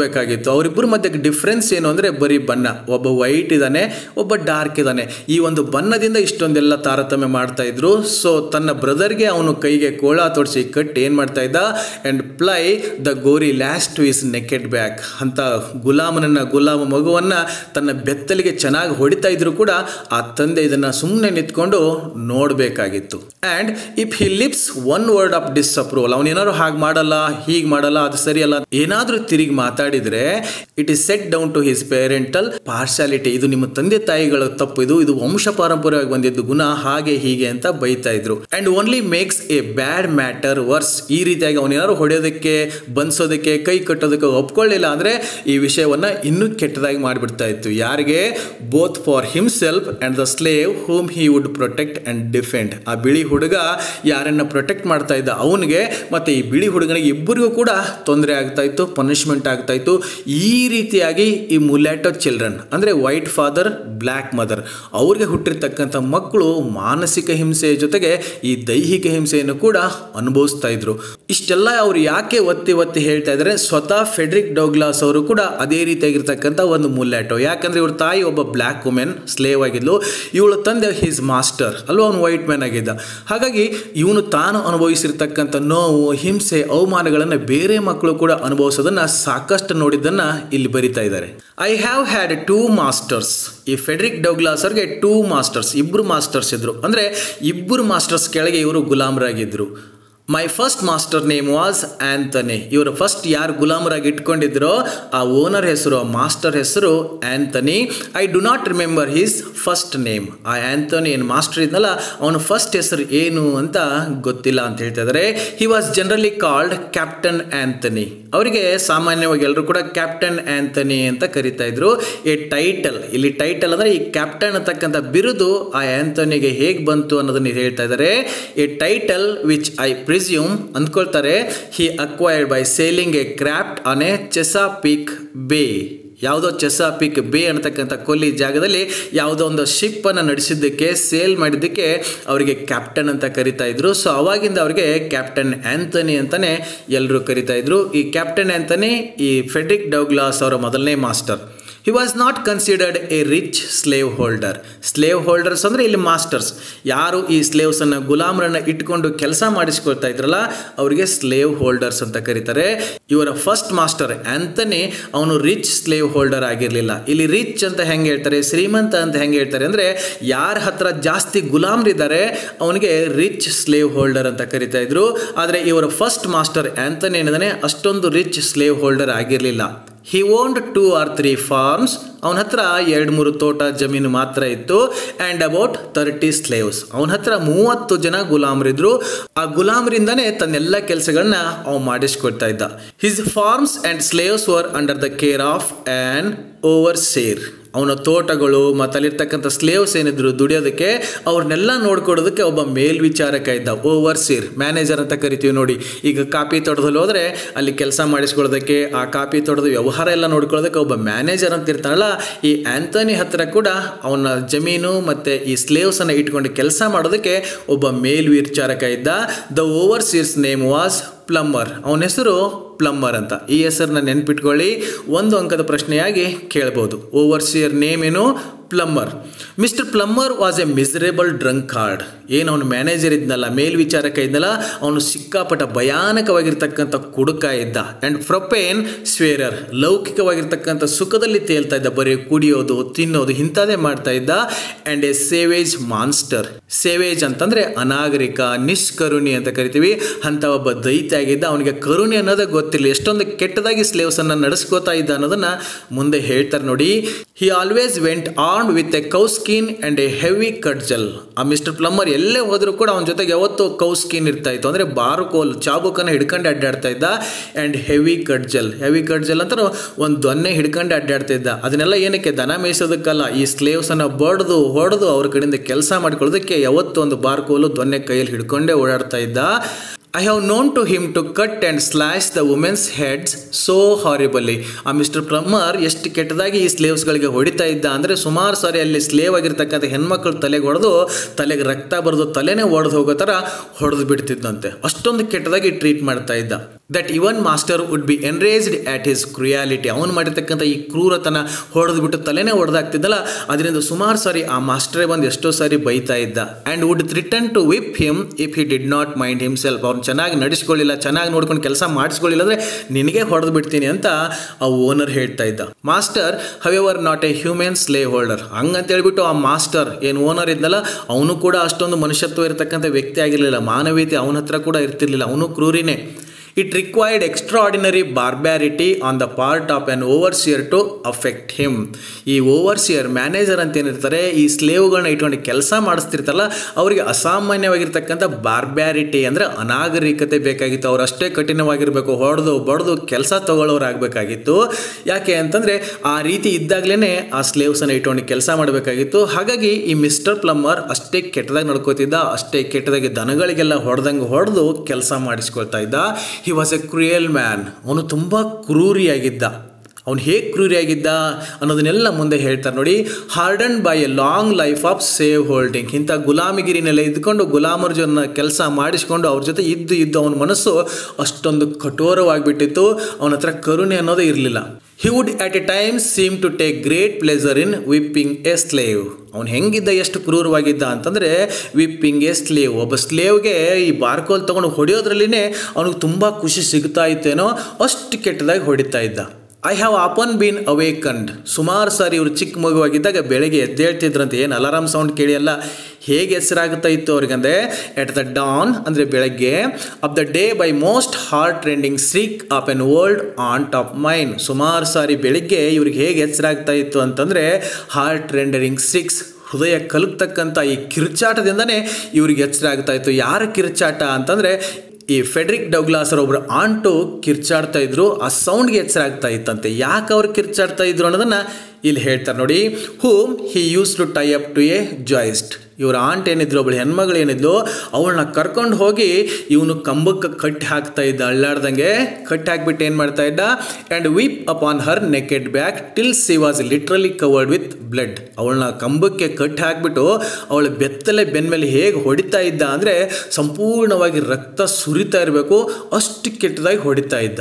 ನೋಡಬೇಕಾಗಿತ್ತು ಅವರಿಬ್ಬರ ಮಧ್ಯೆ ಡಿಫ್ರೆನ್ಸ್ ಏನು ಅಂದರೆ ಬರೀ ಬಣ್ಣ ಒಬ್ಬ ವೈಟ್ ಇದ್ದಾನೆ ಒಬ್ಬ ಡಾರ್ಕ್ ಇದ್ದಾನೆ ಈ ಒಂದು ಬಣ್ಣದಿಂದ ಇಷ್ಟೊಂದೆಲ್ಲ ತಾರತಮ್ಯ ಮಾಡ್ತಾ ಇದ್ರು ಸೊ ತನ್ನ ಬ್ರದರ್ಗೆ ಅವನು ಕೈಗೆ ಕೋಳ ತೊಡಿಸಿ ಕಟ್ಟಿ ಏನು ಮಾಡ್ತಾ ಇದ್ದ and ply the gory lash to his naked back ಅಂತ ಗುಲಾಮನನ್ನ ಗುಲಾಮ ಮಗುವನ್ನ ತನ್ನ ಬೆತ್ತಲಿಗೆ ಚೆನ್ನಾಗಿ ಹೊಡಿತಾ ಇದ್ರು ಕೂಡ ಆ ತಂದೆ ಇದನ್ನ ಸುಮ್ಮನೆ ನಿಂತ್ಕೊಂಡು ನೋಡಬೇಕಾಗಿತ್ತು and if he lisps one word of disapproval ಅವನೇನಾದ್ರು ಹಾಗೆ ಮಾಡಲ್ಲ ಹೀಗೆ ಮಾಡಲ್ಲ ಅದು ಸರಿಯಲ್ಲ ಏನಾದರೂ ತಿರುಗಿ ಮಾತಾಡಿದ್ರೆ it is set down to his parental partiality ಇದು ನಿಮ್ಮ ತಂದೆ ತಾಯಿಗಳ ತಪ್ಪು ಇದು ಇದು ವಂಶ ಪಾರಂಪರ್ಯವಾಗಿ ಬಂದಿದ್ದು ಗುಣ ಹಾಗೆ ಹೀಗೆ ಅಂತ ಬೈತಾ ಇದ್ರು and only makes a bad matter worse ಈ ರೀತಿಯಾಗಿ ಅವನೇನಾದ್ರು ಹೊಡೆಯೋದಕ್ಕೆ ಬಂಧಿಸೋದಕ್ಕೆ ಕೈ ಕಟ್ಟೋದಕ್ಕೆ ಒಪ್ಕೊಳ್ಳಿಲ್ಲ ಅಂದ್ರೆ ಈ ವಿಷಯವನ್ನ ಇನ್ನೂ ಕೆಟ್ಟದಾಗಿ ಮಾಡಿಬಿಡ್ತಾ ಇತ್ತು ಯಾರಿಗೆ both for himself and the slave whom he would protect and defend ಆ ಬಿಳಿ ಹುಡುಗ ಯಾರನ್ನ ಪ್ರೊಟೆಕ್ಟ್ ಮಾಡ್ತಾ ಇದ್ದ ಅವನಿಗೆ ಮತ್ತೆ ಈ ಬಿಳಿ ಹುಡುಗನಿಗೆ ಇಬ್ಬರಿಗೂ ಕೂಡ ತೊಂದರೆ ಆಗ್ತಾ ಇತ್ತು ಪನಿಷ್ಮೆಂಟ್ ಆಗ್ತಾ ಇತ್ತು ಈ ರೀತಿಯಾಗಿ ಈ ಮುಲ್ಯಾಟೋ ಚಿಲ್ಡ್ರನ್ ಅಂದ್ರೆ ವೈಟ್ ಫಾದರ್ ಬ್ಲ್ಯಾಕ್ ಮದರ್ ಅವ್ರಿಗೆ ಹುಟ್ಟಿರ್ತಕ್ಕಂಥ ಮಕ್ಕಳು ಮಾನಸಿಕ ಹಿಂಸೆಯ ಜೊತೆಗೆ ಈ ದೈಹಿಕ ಹಿಂಸೆಯನ್ನು ಕೂಡ ಅನುಭವಿಸ್ತಾ ಇದ್ರು ಇಷ್ಟೆಲ್ಲ ಅವ್ರು ಯಾಕೆ ಒತ್ತಿ ಒತ್ತಿ ಹೇಳ್ತಾ ಇದ್ದಾರೆ ಸ್ವತಃ ಫೆಡ್ರಿಕ್ ಡೌಗ್ಲಾಸ್ ಅವರು ಕೂಡ ಅದೇ ರೀತಿಯಾಗಿರ್ತಕ್ಕಂಥ ಒಂದು ಮುಲ್ಯಾಟೋ ಯಾಕಂದ್ರೆ ಇವ್ರ ತಾಯಿ ಒಬ್ಬ ಬ್ಲ್ಯಾಕ್ ವುಮೆನ್ ಸ್ಲೇವ್ ಆಗಿದ್ಲು ಇವಳು ತಂದೆ ಹಿಸ್ ಮಾಸ್ಟರ್ ಅಲ್ವಾ ಅವನು ವೈಟ್ ಮ್ಯಾನ್ ಆಗಿದ್ದ ಹಾಗಾಗಿ ಇವನು ತಾನು ಅನುಭವಿಸಿರ್ತಕ್ಕಂಥ ನೋವು ಹಿಂಸೆ ಅವಮಾನಗಳನ್ನು ಬೇರೆ ಮಕ್ಕಳು ಕೂಡ ಅನುಭವಿಸೋದನ್ನ ಸಾಕಷ್ಟು ನೋಡಿದ್ದನ್ನ ಇಲ್ಲಿ ಬರಿತಾ ಇದ್ದಾರೆ I have had two masters ಈ ಫೆಡ್ರಿಕ್ ಡೌಗ್ಲಾಸ್ ಅವ್ರಿಗೆ ಟೂ ಮಾಸ್ಟರ್ಸ್ ಇಬ್ಬರು ಮಾಸ್ಟರ್ಸ್ ಇದ್ರು ಅಂದ್ರೆ ಇಬ್ಬರು ಮಾಸ್ಟರ್ಸ್ ಕೆಳಗೆ ಇವರು ಗುಲಾಮರಾಗಿದ್ರು my first master name was Anthony ಇವರು ಫಸ್ಟ್ ಯಾರು ಗುಲಾಮರಾಗಿ ಇಟ್ಕೊಂಡಿದ್ರೋ ಆ ಓನರ್ ಹೆಸರು ಆ ಮಾಸ್ಟರ್ ಹೆಸರು Anthony I do not remember his first name ಆ ಆಂಥನಿ ಏನು ಮಾಸ್ಟರ್ ಇದ್ನಲ್ಲ ಅವನ ಫಸ್ಟ್ ಹೆಸರು ಏನು ಅಂತ ಗೊತ್ತಿಲ್ಲ ಅಂತ ಹೇಳ್ತಾ ಇದ್ದಾರೆ he was generally called Captain Anthony ಅವರಿಗೆ ಸಾಮಾನ್ಯವಾಗಿ ಎಲ್ಲರೂ ಕೂಡ ಕ್ಯಾಪ್ಟನ್ ಆಂಥನಿ ಅಂತ ಕರಿತಾ ಇದ್ರು ಎ ಟೈಟಲ್ ಇಲ್ಲಿ ಟೈಟಲ್ ಅಂದ್ರೆ ಈ ಕ್ಯಾಪ್ಟನ್ ಅಂತಕ್ಕಂಥ ಬಿರುದು ಆ ಆಂಥನಿಗೆ ಹೇಗೆ ಬಂತು ಅನ್ನೋದನ್ನ ಹೇಳ್ತಾ ಇದ್ದಾರೆ a title which I presume ಅಂದ್ಕೊಳ್ತಾರೆ he acquired by sailing a craft on a Chesapeake Bay ಯಾವುದೋ ಚೆಸಾಪಿಕ್ ಬೇ ಅನ್ನತಕ್ಕಂಥ ಕೊಲ್ಲಿ ಜಾಗದಲ್ಲಿ ಯಾವುದೋ ಒಂದು ಶಿಪ್ ಅನ್ನು ನಡೆಸಿದ್ದಕ್ಕೆ ಸೇಲ್ ಮಾಡಿದ್ದಕ್ಕೆ ಅವರಿಗೆ ಕ್ಯಾಪ್ಟನ್ ಅಂತ ಕರಿತಾ ಇದ್ರು ಸೊ ಅವಾಗಿಂದ ಅವರಿಗೆ ಕ್ಯಾಪ್ಟನ್ ಆಂಥನಿ ಅಂತಾನೆ ಎಲ್ಲರೂ ಕರಿತಾ ಇದ್ರು ಈ ಕ್ಯಾಪ್ಟನ್ ಆಂಥನಿ ಈ ಫೆಡ್ರಿಕ್ ಡೌಗ್ಲಾಸ್ ಅವರ ಮೊದಲನೇ master he was not considered a rich slave holder slave holders ಅಂದರೆ ಇಲ್ಲಿ ಮಾಸ್ಟರ್ಸ್ ಯಾರು ಈ ಸ್ಲೇವ್ಸನ್ನು ಗುಲಾಮರನ್ನು ಇಟ್ಕೊಂಡು ಕೆಲಸ ಮಾಡಿಸ್ಕೊಳ್ತಾ ಇದ್ರಲ್ಲ ಅವರಿಗೆ ಸ್ಲೇವ್ ಹೋಲ್ಡರ್ಸ್ ಅಂತ ಕರೀತಾರೆ ಇವರ ಫಸ್ಟ್ ಮಾಸ್ಟರ್ ಆಂಥನಿ ಅವನು ರಿಚ್ ಸ್ಲೇವ್ ಹೋಲ್ಡರ್ ಆಗಿರಲಿಲ್ಲ ಇಲ್ಲಿ ರಿಚ್ ಅಂತ ಹೆಂಗೆ ಹೇಳ್ತಾರೆ ಶ್ರೀಮಂತ ಅಂತ ಹೆಂಗೆ ಹೇಳ್ತಾರೆ ಅಂದರೆ ಯಾರ ಹತ್ರ ಜಾಸ್ತಿ ಗುಲಾಮ್ರಿದ್ದಾರೆ ಅವನಿಗೆ ರಿಚ್ ಸ್ಲೇವ್ ಹೋಲ್ಡರ್ ಅಂತ ಕರಿತಾ ಇದ್ರು ಆದರೆ ಇವರ ಫಸ್ಟ್ ಮಾಸ್ಟರ್ ಆಂಥನಿ ಏನಿದಾನೆ ಅಷ್ಟೊಂದು ರಿಚ್ ಸ್ಲೇವ್ ಹೋಲ್ಡರ್ ಆಗಿರಲಿಲ್ಲ he owned two or three farms ಅವನ ಹತ್ರ ಎರಡು ಮೂರು ತೋಟ ಜಮೀನು ಮಾತ್ರ ಇತ್ತು ಆ್ಯಂಡ್ ಅಬೌಟ್ ತರ್ಟಿ ಸ್ಲೇವ್ಸ್ ಅವನ ಹತ್ರ ಮೂವತ್ತು ಜನ ಗುಲಾಮರಿದ್ರು ಆ ಗುಲಾಮರಿಂದಾನೇ ತನ್ನೆಲ್ಲ ಕೆಲಸಗಳನ್ನ ಅವ್ನು ಮಾಡಿಸ್ಕೊಡ್ತಾ ಇದ್ದ his farms and slaves were under the care of an overseer ಅವನ ತೋಟಗಳು ಮತ್ತು ಅಲ್ಲಿರ್ತಕ್ಕಂಥ ಸ್ಲೇವ್ಸ್ ಏನಿದ್ರು ದುಡಿಯೋದಕ್ಕೆ ಅವ್ರನ್ನೆಲ್ಲ ನೋಡ್ಕೊಡೋದಕ್ಕೆ ಒಬ್ಬ ಮೇಲ್ವಿಚಾರಕ ಇದ್ದ ಓವರ್ ಸೀರ್ ಮ್ಯಾನೇಜರ್ ಅಂತ ಕರಿತೀವಿ ನೋಡಿ ಈಗ ಕಾಪಿ ತೋಟದಲ್ಲಿ ಹೋದರೆ ಅಲ್ಲಿ ಕೆಲಸ ಮಾಡಿಸ್ಕೊಳ್ಳೋದಕ್ಕೆ ಆ ಕಾಪಿ ತೋಟದ ವ್ಯವಹಾರ ಎಲ್ಲ ನೋಡ್ಕೊಳ್ಳೋದಕ್ಕೆ ಒಬ್ಬ ಮ್ಯಾನೇಜರ್ ಅಂತ ಇರ್ತಾನಲ್ಲ ಈ ಆಂಥನಿ ಹತ್ರ ಕೂಡ ಅವನ ಜಮೀನು ಮತ್ತು ಈ ಸ್ಲೇವ್ಸನ್ನು ಇಟ್ಕೊಂಡು ಕೆಲಸ ಮಾಡೋದಕ್ಕೆ ಒಬ್ಬ ಮೇಲ್ವಿಚಾರಕ ಇದ್ದ the overseer's name was Plummer ಅವನ ಹೆಸರು ಪ್ಲಮ್ಮರ್ ಅಂತ ಈ ಹೆಸರನ್ನ ನೆನ್ಪಿಟ್ಕೊಳ್ಳಿ ಒಂದು ಅಂಕದ ಪ್ರಶ್ನೆಯಾಗಿ ಕೇಳ್ಬೋದು ಓವರ್ಸಿಯರ್ ನೇಮ್ ಏನು Plummer Mister Plummer was a miserable drunkard ಏನು ಅವನು ಮ್ಯಾನೇಜರ್ ಇದ್ನಲ್ಲ ಮೇಲ್ವಿಚಾರಕ ಇದ್ನಲ್ಲ ಅವನು ಸಿಕ್ಕಾಪಟ್ಟ ಭಯಾನಕವಾಗಿರ್ತಕ್ಕಂಥ ಕುಡುಕ ಇದ್ದ ಆ್ಯಂಡ್ ಫ್ರೊಪೇನ್ ಸ್ವೇರರ್ ಲೌಕಿಕವಾಗಿರ್ತಕ್ಕಂಥ ಸುಖದಲ್ಲಿ ತೇಲ್ತಾ ಇದ್ದ ಬರೀ ಕುಡಿಯೋದು ತಿನ್ನೋದು ಇಂಥದೇ ಮಾಡ್ತಾ ಇದ್ದ and a savage monster savage ಅಂತಂದರೆ ಅನಾಗರಿಕ ನಿಷ್ಕರುಣಿ ಅಂತ ಕರಿತೀವಿ ಅಂಥ ಒಬ್ಬ ದೈತ್ಯ ಆಗಿದ್ದ ಅವನಿಗೆ ಕರುಣೆ ಅನ್ನೋದೇ ಗೊತ್ತಿಲ್ಲ ಎಷ್ಟೊಂದು ಕೆಟ್ಟದಾಗಿ ಸ್ಲೇವ್ಸನ್ನು ನಡೆಸ್ಕೋತಾ ಇದ್ದ ಅನ್ನೋದನ್ನ ಮುಂದೆ ಹೇಳ್ತಾರೆ ನೋಡಿ he always went armed with a cowskin and a heavy cudgel ಆ ಮಿಸ್ಟರ್ ಪ್ಲಮ್ಮರ್ ಎಲ್ಲೇ ಹೋದರೂ ಕೂಡ ಅವನ ಜೊತೆಗೆ ಯಾವತ್ತೂ ಕೌ ಸ್ಕಿನ್ ಇರ್ತಾ ಇತ್ತು ಅಂದರೆ ಬಾರುಕೋಲ್ ಚಾಬುಕನ್ನು ಹಿಡ್ಕೊಂಡು ಅಡ್ಡಾಡ್ತಾ ಇದ್ದ and heavy cudgel heavy cudgel ಅಂತ ಒಂದು ದೊನ್ನೆ ಹಿಡ್ಕೊಂಡು ಅಡ್ಡಾಡ್ತಾ ಇದ್ದ ಅದನ್ನೆಲ್ಲ ಏನಕ್ಕೆ ದನ ಮೇಯಿಸೋದಕ್ಕಲ್ಲ ಈ ಸ್ಲೇವ್ಸನ್ನು ಬಡ್ದು ಹೊಡೆದು ಅವ್ರ ಕಡೆಯಿಂದ ಕೆಲಸ ಮಾಡ್ಕೊಳ್ಳೋದಕ್ಕೆ ಯಾವತ್ತೂ ಒಂದು ಬಾರ್ಕೋಲು ದೊನ್ನೆ ಕೈಯಲ್ಲಿ ಹಿಡ್ಕೊಂಡೇ ಓಡಾಡ್ತಾ ಇದ್ದ I have known to him to cut and slash the women's heads so horribly ಆ ಮಿಸ್ಟರ್ ಪ್ಲಮ್ಮರ್ ಎಷ್ಟು ಕೆಟ್ಟದಾಗಿ ಈ ಸ್ಲೇವ್ಸ್ಗಳಿಗೆ ಹೊಡಿತಾ ಇದ್ದ ಅಂದರೆ ಸುಮಾರು ಸಾರಿ ಅಲ್ಲಿ ಸ್ಲೇವ್ ಆಗಿರ್ತಕ್ಕಂಥ ಹೆಣ್ಮಕ್ಳು ತಲೆಗೆ ಹೊಡೆದು ತಲೆಗೆ ರಕ್ತ ಬರೆದು ತಲೆನೇ ಒಡೆದು ಹೋಗೋ ಥರ ಹೊಡೆದು ಬಿಡ್ತಿದ್ದಂತೆ ಅಷ್ಟೊಂದು ಕೆಟ್ಟದಾಗಿ ಟ್ರೀಟ್ ಮಾಡ್ತಾ ಇದ್ದ that even master would be enraged at his cruelty ಅವನು ಮಾಡಿರ್ತಕ್ಕಂಥ ಈ ಕ್ರೂರತನ ಹೊಡೆದು ಬಿಟ್ಟು ತಲೆನೇ ಹೊಡೆದಾಗ್ತಿದ್ದಲ್ಲ ಅದರಿಂದ ಸುಮಾರು ಸಾರಿ ಆ ಮಾಸ್ಟರೇ ಬಂದು ಎಷ್ಟೋ ಸಾರಿ ಬೈತಾ ಇದ್ದ and would return to whip him if he did not mind himself ಅವ್ನು ಚೆನ್ನಾಗಿ ನಡೆಸ್ಕೊಳ್ಳಿಲ್ಲ ಚೆನ್ನಾಗಿ ನೋಡ್ಕೊಂಡು ಕೆಲಸ ಮಾಡಿಸ್ಕೊಳ್ಳಿಲ್ಲ ಅಂದರೆ ನಿನಗೆ ಹೊಡೆದು ಬಿಡ್ತೀನಿ ಅಂತ ಆ ಓನರ್ ಹೇಳ್ತಾ ಇದ್ದ master however not a humane slave holder ಹಂಗಂತ ಹೇಳ್ಬಿಟ್ಟು ಆ ಮಾಸ್ಟರ್ ಏನು ಓನರ್ ಇದ್ನಲ್ಲ ಅವನು ಕೂಡ ಅಷ್ಟೊಂದು ಮನುಷ್ಯತ್ವ ಇರತಕ್ಕಂಥ ವ್ಯಕ್ತಿ ಆಗಿರಲಿಲ್ಲ ಮಾನವೀಯತೆ ಅವನ ಹತ್ರ ಕೂಡ ಇರ್ತಿರ್ಲಿಲ್ಲ ಅವನು ಕ್ರೂರಿನೇ it required extraordinary barbarity on the part of an overseer to affect him ಈ ಓವರ್ಸಿಯರ್ ಮ್ಯಾನೇಜರ್ ಅಂತ ಏನಿರ್ತಾರೆ ಈ ಸ್ಲೇವ್ಗಳನ್ನ ಇಟ್ಕೊಂಡು ಕೆಲಸ ಮಾಡಿಸ್ತಿರ್ತಾರಲ್ಲ ಅವರಿಗೆ ಅಸಾಮಾನ್ಯವಾಗಿರ್ತಕ್ಕಂಥ ಬಾರ್ಬ್ಯಾರಿಟಿ ಅಂದರೆ ಅನಾಗರಿಕತೆ ಬೇಕಾಗಿತ್ತು ಅವ್ರು ಅಷ್ಟೇ ಕಠಿಣವಾಗಿರಬೇಕು ಹೊಡೆದು ಬಡ್ದು ಕೆಲಸ ತಗೊಳ್ಳೋರಾಗಬೇಕಾಗಿತ್ತು ಯಾಕೆ ಅಂತಂದರೆ ಆ ರೀತಿ ಇದ್ದಾಗಲೇ ಆ ಸ್ಲೇವ್ಸನ್ನು ಇಟ್ಕೊಂಡು ಕೆಲಸ ಮಾಡಬೇಕಾಗಿತ್ತು ಹಾಗಾಗಿ ಈ ಮಿಸ್ಟರ್ ಪ್ಲಮ್ಮರ್ ಅಷ್ಟೇ ಕೆಟ್ಟದಾಗಿ ನಡ್ಕೋತಿದ್ದ ಅಷ್ಟೇ ಕೆಟ್ಟದಾಗಿ ದನಗಳಿಗೆಲ್ಲ ಹೊಡೆದಂಗೆ ಹೊಡೆದು ಕೆಲಸ ಮಾಡಿಸ್ಕೊಳ್ತಾ ಇದ್ದ he was a cruel man ಅವನು ತುಂಬ ಕ್ರೂರಿಯಾಗಿದ್ದ ಅವನು ಹೇಗೆ ಕ್ರೂರಿಯಾಗಿದ್ದ ಅನ್ನೋದನ್ನೆಲ್ಲ ಮುಂದೆ ಹೇಳ್ತಾರೆ ನೋಡಿ hardened by a long life of slave holding ಇಂಥ ಗುಲಾಮಿಗಿರಿನೆಲ್ಲ ಇದ್ಕೊಂಡು ಗುಲಾಮರ ಜನ ಕೆಲಸ ಮಾಡಿಸ್ಕೊಂಡು ಅವ್ರ ಜೊತೆ ಇದ್ದು ಇದ್ದು ಅವನ ಮನಸ್ಸು ಅಷ್ಟೊಂದು ಕಠೋರವಾಗಿಬಿಟ್ಟಿತ್ತು ಅವನ ಹತ್ರ ಕರುಣೆ ಅನ್ನೋದೇ ಇರಲಿಲ್ಲ he would at a time seem to take great pleasure in whipping a slave ಅವ್ನು ಹೆಂಗಿದ್ದ ಎಷ್ಟು ಕ್ರೂರವಾಗಿದ್ದ ಅಂತಂದರೆ ವಿಪ್ಪಿಂಗ್ ಎ ಸ್ಲೇವ್ ಒಬ್ಬ ಸ್ಲೇವ್ಗೆ ಈ ಬಾರ್ಕೋಲ್ ತೊಗೊಂಡು ಹೊಡೆಯೋದ್ರಲ್ಲಿನೇ ಅವನಿಗೆ ತುಂಬ ಖುಷಿ ಸಿಗ್ತಾ ಇತ್ತೇನೋ ಅಷ್ಟು ಕೆಟ್ಟದಾಗಿ ಹೊಡಿತಾ ಇದ್ದ I have often been awakened ಸುಮಾರು ಸಾರಿ ಇವರು ಚಿಕ್ಕ ಮಗುವಾಗಿದ್ದಾಗ ಬೆಳಗ್ಗೆ ಎದ್ದೇಳ್ತಿದ್ರಂತೆ ಏನು ಅಲಾರಾಮ್ ಸೌಂಡ್ ಕೇಳಿ ಎಲ್ಲ ಹೇಗೆ ಹೆಸರಾಗುತ್ತಾ ಇತ್ತು ಅವ್ರಿಗಂದ್ರೆ ಎಟ್ ದ ಡಾನ್ ಅಂದರೆ ಬೆಳಗ್ಗೆ of the day by most heart rending shriek of an ಓಲ್ಡ್ ಆನ್ ಟಾಪ್ ಮೈನ್ ಸುಮಾರು ಸಾರಿ ಬೆಳಿಗ್ಗೆ ಇವ್ರಿಗೆ ಹೇಗೆ ಹೆಸರಾಗ್ತಾ ಇತ್ತು ಅಂತಂದರೆ ಹಾರ್ಟ್ ರೆಂಡರಿಂಗ್ ಸಿಕ್ಸ್ ಹೃದಯ ಕಲುಕ್ತಕ್ಕಂಥ ಈ ಕಿರ್ಚಾಟದಿಂದನೇ ಇವ್ರಿಗೆ ಎಚ್ಚರಾಗ್ತಾ ಇತ್ತು ಯಾರ ಕಿರ್ಚಾಟ ಅಂತಂದರೆ ಈ ಫೆಡ್ರಿಕ್ ಡೌಗ್ಲಾಸರ್ ಒಬ್ಬರು ಆಂಟು ಕಿರ್ಚಾಡ್ತಾ ಇದ್ರು ಆ ಸೌಂಡ್ಗೆ ಎಚ್ಚರಾಗ್ತಾ ಇತ್ತಂತೆ ಯಾಕೆ ಅವ್ರು ಕಿರ್ಚಾಡ್ತಾ ಇದ್ರು ಅನ್ನೋದನ್ನ ಇಲ್ಲಿ ಹೇಳ್ತಾರೆ ನೋಡಿ whom he use to tie up to a joist ಇವ್ರ ಆಂಟ್ ಏನಿದ್ರು ಒಬ್ಬಳು ಹೆಣ್ಮಗಳು ಏನಿದ್ಲು ಅವಳನ್ನ ಕರ್ಕೊಂಡು ಹೋಗಿ ಇವನು ಕಂಬಕ್ಕೆ ಕಟ್ಟಿ ಹಾಕ್ತಾ ಇದ್ದ ಅಳ್ಳಾಡ್ದಂಗೆ ಕಟ್ಟಿ ಹಾಕ್ಬಿಟ್ಟು ಏನು ಮಾಡ್ತಾ ಇದ್ದ and whip upon her naked back till she was literally covered with blood ಅವಳನ್ನ ಕಂಬಕ್ಕೆ ಕಟ್ಟಿ ಹಾಕ್ಬಿಟ್ಟು ಅವಳ ಬೆತ್ತಲೆ ಬೆನ್ಮೇಲೆ ಹೇಗೆ ಹೊಡಿತಾ ಇದ್ದ ಅಂದರೆ ಸಂಪೂರ್ಣವಾಗಿ ರಕ್ತ ಸುರಿತಾ ಇರಬೇಕು ಅಷ್ಟು ಕೆಟ್ಟದಾಗಿ ಹೊಡಿತಾ ಇದ್ದ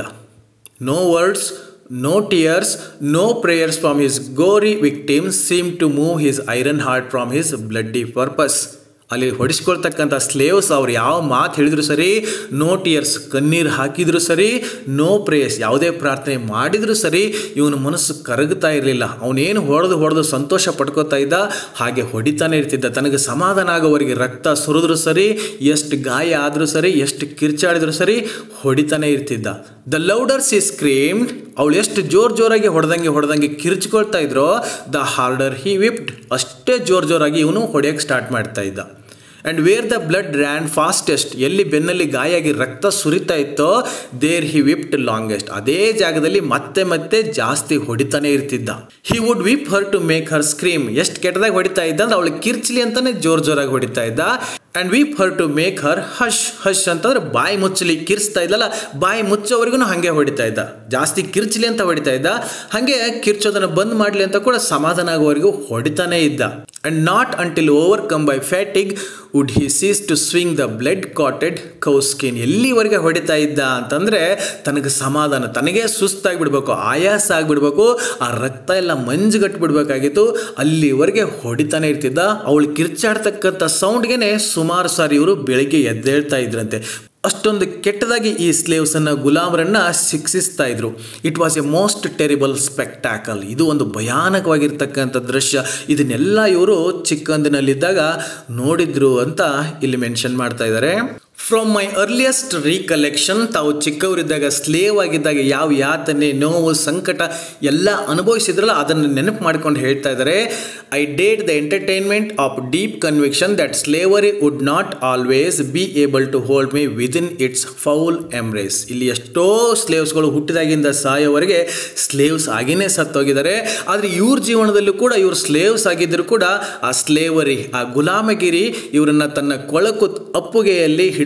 no words no tears no prayers from his gory victims seem to move his iron heart from his bloody purpose ಅಲ್ಲಿ ಹೊಡಿಸ್ಕೊಳ್ತಕ್ಕಂಥ ಸ್ಲೇವ್ಸ್ ಅವ್ರು ಯಾವ ಮಾತು ಹೇಳಿದ್ರು ಸರಿ ನೋ ಟಿಯರ್ಸ್ ಕಣ್ಣೀರು ಹಾಕಿದ್ರು ಸರಿ ನೋ ಪ್ರೇಯರ್ಸ್ ಯಾವುದೇ ಪ್ರಾರ್ಥನೆ ಮಾಡಿದ್ರು ಸರಿ ಇವನ ಮನಸ್ಸು ಕರಗುತ್ತಾ ಇರಲಿಲ್ಲ ಅವನೇನು ಹೊಡೆದು ಹೊಡೆದು ಸಂತೋಷ ಪಡ್ಕೋತಾ ಇದ್ದ ಹಾಗೆ ಹೊಡಿತಾನೆ ಇರ್ತಿದ್ದ ತನಗೆ ಸಮಾಧಾನ ಆಗೋವರೆಗೆ ರಕ್ತ ಸುರಿದ್ರು ಸರಿ ಎಷ್ಟು ಗಾಯ ಆದರೂ ಸರಿ ಎಷ್ಟು ಕಿರ್ಚಾಡಿದ್ರು ಸರಿ ಹೊಡಿತಾನೆ ಇರ್ತಿದ್ದ ದ ಲೌಡರ್ಸ್ ಈ ಸ್ಕ್ರೀಮ್ಡ್ ಅವಳು ಎಷ್ಟು ಜೋರು ಜೋರಾಗಿ ಹೊಡೆದಂಗೆ ಹೊಡೆದಂಗೆ ಕಿರ್ಚ್ಕೊಳ್ತಾ ಇದ್ರೋ ದ ಹಾರ್ಡರ್ ಹಿ ವಿಪ್ಡ್ ಅಷ್ಟೇ ಜೋರು ಜೋರಾಗಿ ಇವನು ಹೊಡೆಯೋಕ್ಕೆ ಸ್ಟಾರ್ಟ್ ಮಾಡ್ತಾ ಇದ್ದ and where the blood ran fastest ಎಲ್ಲಿ ಬೆನ್ನಲ್ಲಿ ಗಾಯ ಆಗಿ ರಕ್ತ ಸುರಿತಾ ಇತ್ತೋ ದೇರ್ ಹಿ ವಿಪ್ಟ್ ಲಾಂಗೆಸ್ಟ್ ಅದೇ ಜಾಗದಲ್ಲಿ ಮತ್ತೆ ಮತ್ತೆ ಜಾಸ್ತಿ ಹೊಡಿತಾನೆ ಇರ್ತಿದ್ದ he would whip her to make her scream ಎಷ್ಟು ಕೆಟ್ಟದಾಗಿ ಹೊಡಿತಾ ಇದ್ದ ಅಂದ್ರೆ ಅವಳು ಕಿರ್ಚ್ಲಿ ಅಂತಾನೆ ಜೋರ್ ಜೋರಾಗಿ ಹೊಡಿತಾ ಇದ್ದ and whip her to make her hush hush ಅಂತಂದ್ರೆ ಬಾಯಿ ಮುಚ್ಚಲಿ ಕಿರ್ಚ್ತಾ ಇದ್ದಲ್ಲ ಬಾಯಿ ಮುಚ್ಚೋವರೆಗೂ ಹಾಗೆ ಹೊಡಿತಾ ಇದ್ದ ಜಾಸ್ತಿ ಕಿರ್ಚಲಿ ಅಂತ ಹೊಡಿತಾ ಇದ್ದ ಹಾಗೆ ಕಿರ್ಚೋದನ್ನು ಬಂದ್ ಮಾಡಲಿ ಅಂತ ಕೂಡ ಸಮಾಧಾನ ಆಗೋವರೆಗೂ ಹೊಡಿತಾನೇ ಇದ್ದ and not until overcome by fatigue would he cease to swing the blood clotted cowskin ಎಲ್ಲಿವರೆಗೆ ಹೊಡಿತಾ ಇದ್ದ ಅಂತಂದರೆ ತನಗೆ ಸಮಾಧಾನ ತನಗೆ ಸುಸ್ತಾಗಿ ಬಿಡಬೇಕು ಆಯಾಸ ಆಗಿಬಿಡ್ಬೇಕು ಆ ರಕ್ತ ಎಲ್ಲ ಮಂಜುಗಟ್ಟಿಬಿಡ್ಬೇಕಾಗಿತ್ತು ಅಲ್ಲಿವರೆಗೆ ಹೊಡಿತಾನೆ ಇರ್ತಿದ್ದ ಅವಳು ಕಿರ್ಚಾಡ್ತಕ್ಕಂಥ ಸೌಂಡ್ಗೆ ಸುಮಾರು ಸಾರಿ ಇವರು ಬೆಳಿಗ್ಗೆ ಎದ್ದೇಳ್ತಾ ಇದ್ರಂತೆ ಅಷ್ಟೊಂದು ಕೆಟ್ಟದಾಗಿ ಈ ಸ್ಲೇವ್ಸನ್ನು ಗುಲಾಮರನ್ನ ಶಿಕ್ಷಿಸ್ತಾ ಇದ್ರು it was a most terrible spectacle ಇದು ಒಂದು ಭಯಾನಕವಾಗಿರ್ತಕ್ಕಂಥ ದೃಶ್ಯ ಇದನ್ನೆಲ್ಲ ಇವರು ಚಿಕ್ಕಂದಿನಲ್ಲಿದ್ದಾಗ ನೋಡಿದ್ರು ಅಂತ ಇಲ್ಲಿ ಮೆನ್ಷನ್ ಮಾಡ್ತಾ ಇದ್ದಾರೆ ಫ್ರಮ್ ಮೈ ಅರ್ಲಿಯಸ್ಟ್ ರೀಕಲೆಕ್ಷನ್ ತಾವು ಚಿಕ್ಕವರಿದ್ದಾಗ ಸ್ಲೇವ್ ಆಗಿದ್ದಾಗ ಯಾವ ಯಾತನೆ ನೋವು ಸಂಕಟ ಎಲ್ಲ ಅನುಭವಿಸಿದ್ರಲ್ಲ ಅದನ್ನು ನೆನಪು ಮಾಡ್ಕೊಂಡು ಹೇಳ್ತಾ ಇದ್ದಾರೆ I date the entertainment of deep conviction that slavery would not always be able to hold me within its foul embrace ಇಲ್ಲಿ ಎಷ್ಟೋ ಸ್ಲೇವ್ಸ್ಗಳು ಹುಟ್ಟಿದಾಗಿಂದ ಸಾಯೋವರೆಗೆ ಸ್ಲೇವ್ಸ್ ಆಗಿನೇ ಸತ್ತೋಗಿದ್ದಾರೆ ಆದರೆ ಇವ್ರ ಜೀವನದಲ್ಲೂ ಕೂಡ ಇವ್ರು ಸ್ಲೇವ್ಸ್ ಆಗಿದ್ದರೂ ಕೂಡ ಆ ಸ್ಲೇವರಿ ಆ ಗುಲಾಮಗಿರಿ ಇವರನ್ನ ತನ್ನ ಕೊಳಕು ಅಪ್ಪುಗೆಯಲ್ಲಿ ಹಿಡಿದು